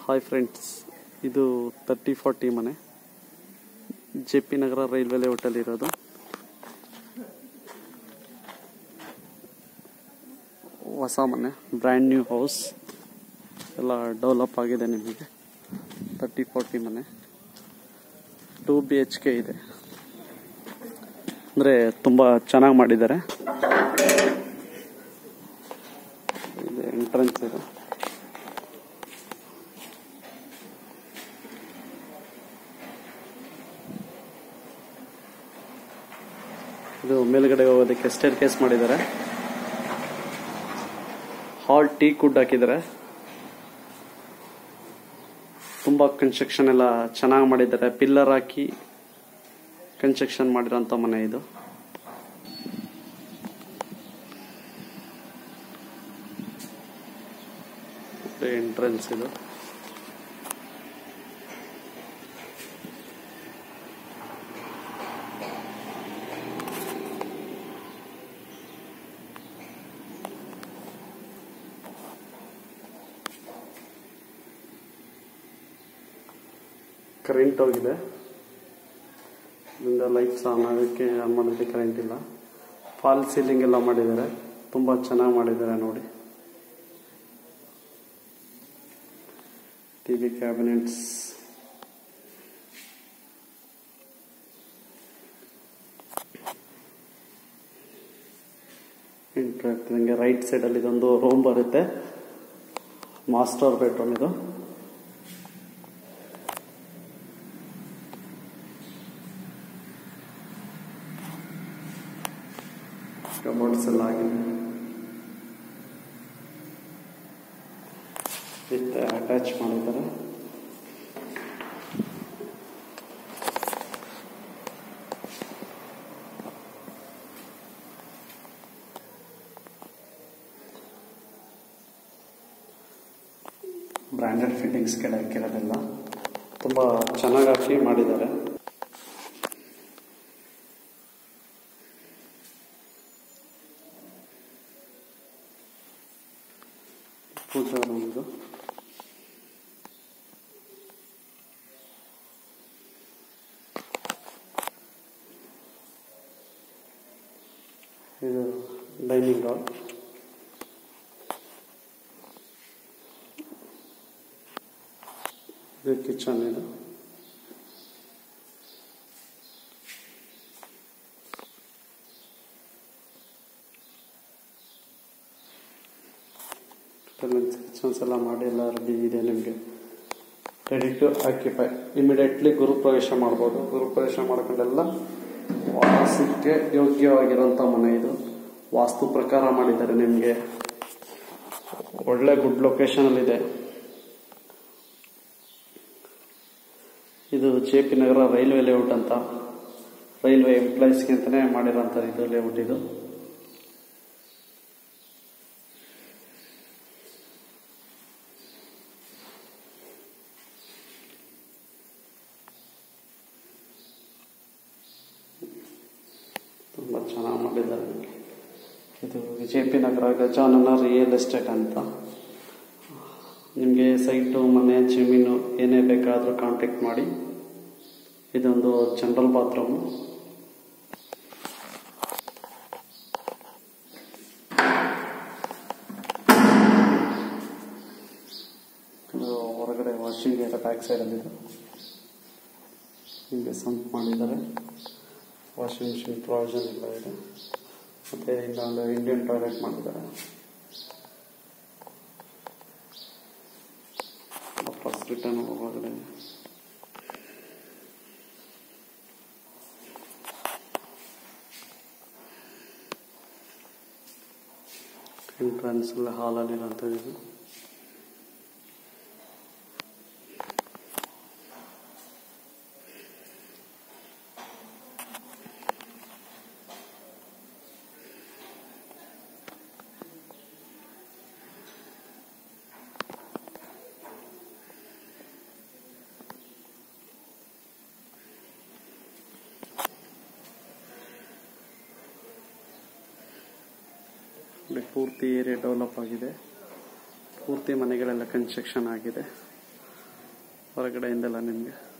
hi friends ಇದು thirty forty ಮನೆ J P Nagar railway ಲೇಔಟಲ್ಲಿ ಇರೋದು ಹೊಸ ಮನೆ ಬ್ರ್ಯಾಂಡ್ ನ್ಯೂ ಹೌಸ್ ಎಲ್ಲ ಡೆವಲಪ್ ಆಗಿದೆ ನಿಮಗೆ ತರ್ಟಿ ಫಾರ್ಟಿ ಮನೆ ಟೂ ಬಿ ಎಚ್ ಕೆ ಇದೆ ಅಂದರೆ ತುಂಬ ಚೆನ್ನಾಗಿ ಮಾಡಿದ್ದಾರೆ ಇದು ಎಂಟ್ರೆನ್ಸ್ ಇದೆ ಇದು ಮೇಲ್ಗಡೆ ಹೋಗೋದಕ್ಕೆ ಸ್ಟೇರ್ ಕೇಸ್ ಮಾಡಿದ್ದಾರೆ ಹಾಲ್ ಟೀ ಕುಡ್ ಹಾಕಿದ್ದಾರೆ ತುಂಬಾ ಕನ್ಸ್ಟ್ರಕ್ಷನ್ ಎಲ್ಲ ಚೆನ್ನಾಗಿ ಮಾಡಿದ್ದಾರೆ ಪಿಲ್ಲರ್ ಹಾಕಿ ಕನ್ಸ್ಟ್ರಕ್ಷನ್ ಮಾಡಿರೋಂಥ ಮನೆ ಇದು ಎಂಟ್ರೆನ್ಸ್ ಇದು ಕರೆಂಟ್ ಹೋಗಿದೆ ಇದರಿಂದ ಲೈಟ್ಸ್ ಆನ್ ಆಗೋಕ್ಕೆ ಆನ್ ಮಾಡೋದಕ್ಕೆ ಕರೆಂಟ್ ಇಲ್ಲ ಫಾಲ್ ಸೀಲಿಂಗ್ ಎಲ್ಲ ಮಾಡಿದ್ದಾರೆ ತುಂಬ ಚೆನ್ನಾಗಿ ಮಾಡಿದ್ದಾರೆ ನೋಡಿ ಟಿ ವಿ ಕ್ಯಾಬಿನೆಟ್ಸ್ ಎಂಟ್ರಿ ಆಗ್ತದಂಗೆ ರೈಟ್ ಸೈಡಲ್ಲಿ ಇದೊಂದು ರೂಮ್ ಬರುತ್ತೆ ಮಾಸ್ಟರ್ ಬೆಡ್ರೂಮ್ ಇದು ಕಬೋರ್ಡ್ಸ್ ಎಲ್ಲ ಆಗಿದೆ ವಿತ್ ಅಟ್ಯಾಚ್ ಮಾಡಿದ್ದಾರೆ ಬ್ರ್ಯಾಂಡೆಡ್ ಫಿಟ್ಟಿಂಗ್ಸ್ ಕೆಳ ಹಾಕಿರೋದೆಲ್ಲ ತುಂಬ ಚೆನ್ನಾಗಿ ಹಾಕಿ ಮಾಡಿದ್ದಾರೆ ಪೂಜಾ ರೂಮ್ ಇದು ಇದು ಡೈನಿಂಗ್ ಹಾಲ್ ಇದು ಕಿಚನ್ ಇದು ಕಿಚನ್ಸ್ ಎಲ್ಲ ಮಾಡಿ ಎಲ್ಲ ರೆಡಿ ಇದೆ ನಿಮಗೆ ರೆಡಿ ಟು ಆಕ್ಯುಪೈ ಇಮಿಡಿಯೇಟ್ಲಿ ಗುರುಪ್ರವೇಶ ಮಾಡ್ಬೋದು ಗುರುಪ್ರವೇಶ ಮಾಡ್ಕೊಂಡೆಲ್ಲ ವಾಸಕ್ಕೆ ಯೋಗ್ಯವಾಗಿರೋಂಥ ಮನೆ ಇದು ವಾಸ್ತು ಪ್ರಕಾರ ಮಾಡಿದ್ದಾರೆ ನಿಮಗೆ ಒಳ್ಳೆ ಗುಡ್ ಲೊಕೇಶನಲ್ಲಿದೆ ಇದು J P Nagar railway layout ಅಂತ ರೈಲ್ವೆ ಎಂಪ್ಲಾಯೀಸ್ಗೆ ಅಂತಲೇ ಮಾಡಿರೋಂಥ ಇದು ಲೇಔಟ್ ಇದು ತುಂಬ ಚೆನ್ನಾಗಿ ಮಾಡಿದ್ದಾರೆ ಇದು J P Nagar Gajanana real estate ಅಂತ ನಿಮಗೆ ಸೈಟು ಮನೆ ಜಮೀನು ಏನೇ ಬೇಕಾದರೂ ಕಾಂಟ್ಯಾಕ್ಟ್ ಮಾಡಿ ಇದೊಂದು ಜನರಲ್ ಬಾತ್ರೂಮು ಇದು ಹೊರಗಡೆ ವಾಷಿಂಗ್ ಏರಿಯಾ ಬ್ಯಾಕ್ ಸೈಡಲ್ಲಿದೆ ಹೀಗೆ ಸಂಪ್ ಮಾಡಿದ್ದಾರೆ ವಾಷಿಂಗ್ ಮಿಷಿನ್ ಪ್ರಾವಿಷನ್ ಎಲ್ಲ ಇದೆ ಮತ್ತೆ ಇಲ್ಲೊಂದು ಇಂಡಿಯನ್ ಟಾಯ್ಲೆಟ್ ಮಾಡಿದ್ದಾರೆ ವಾಪಸ್ ರಿಟರ್ನ್ ಹೊರಗಡೆ ಎಂಟ್ರೆನ್ಸ್ ಎಲ್ಲ ಹಾಲಲ್ಲಿರೋಂಥದ್ದು ಇದು ಇಲ್ಲಿ ಪೂರ್ತಿ ಏರಿಯಾ ಡೆವಲಪ್ ಆಗಿದೆ ಪೂರ್ತಿ ಮನೆಗಳೆಲ್ಲ ಕನ್ಸ್ಟ್ರಕ್ಷನ್ ಆಗಿದೆ ಹೊರಗಡೆಯಿಂದೆಲ್ಲ ನಿಮಗೆ